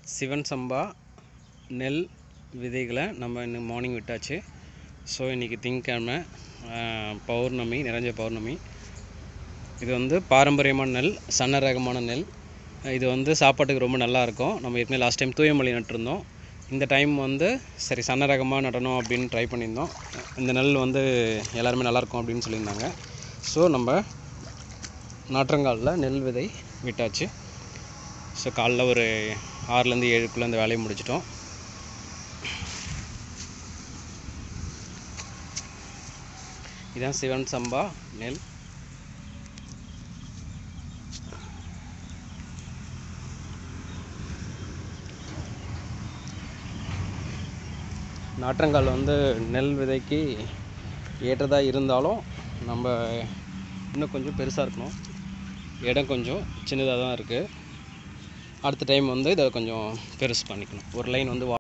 சிவன் சம்பா நெல் விதைகளை நம்ம இன்னும் மார்னிங் விட்டாச்சு ஸோ இன்றைக்கி திங்கக்கிழமை பௌர்ணமி நிறைஞ்ச பௌர்ணமி இது வந்து பாரம்பரியமான நெல் சன்ன ரகமான நெல் இது வந்து சாப்பாட்டுக்கு ரொம்ப நல்லா இருக்கும் நம்ம ஏற்கனவே லாஸ்ட் டைம் தூயமல்லி நட்டிருந்தோம் இந்த டைம் வந்து சரி சன்ன ரகமாக நடணும் அப்படின்னு ட்ரை பண்ணியிருந்தோம் இந்த நெல் வந்து எல்லாருமே நல்லாயிருக்கும் அப்படின்னு சொல்லியிருந்தாங்க ஸோ நம்ம நாற்றங்காலில் நெல் விதை விட்டாச்சு ஸோ காலைல ஒரு ஆறுலேருந்து ஏழுக்குள்ளே அந்த வேலையை முடிச்சிட்டோம் இதான் சிவன் சம்பா நெல் நாற்றங்கால் வந்து நெல் விதைக்கு ஏற்றதாக இருந்தாலும் நம்ம இன்னும் கொஞ்சம் பெருசாக இருக்கணும் இடம் கொஞ்சம் சின்னதாக தான் இருக்குது அடுத்த டைம் வந்து இதை கொஞ்சம் பெருசு பண்ணிக்கணும் ஒரு லைன் வந்து